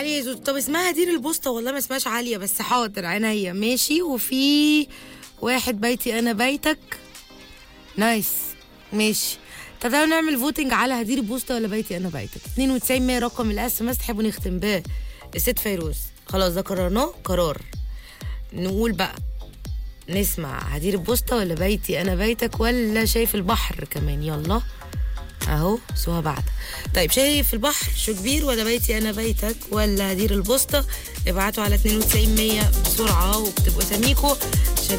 عاليه يا زوز طب اسمها دير البوسطه والله ما اسمهاش عاليه بس حاضر عينيا ماشي وفي واحد بيتي انا بيتك نايس ماشي طب تعالوا نعمل فوتنج على هدير البوسطه ولا بيتي انا بيتك 92 100 رقم الاس ام اس تحبوا نختم بيه الست فيروز خلاص ده قررناه قرار نقول بقى نسمع هدير البوسطه ولا بيتي انا بيتك ولا شايف البحر كمان يلا اهو سوها بعد طيب شايف البحر شو كبير ولا بيتي انا بيتك ولا هدير البوسطه ابعتوا على 92 100 بسرعه وبتبقوا سميكوا عشان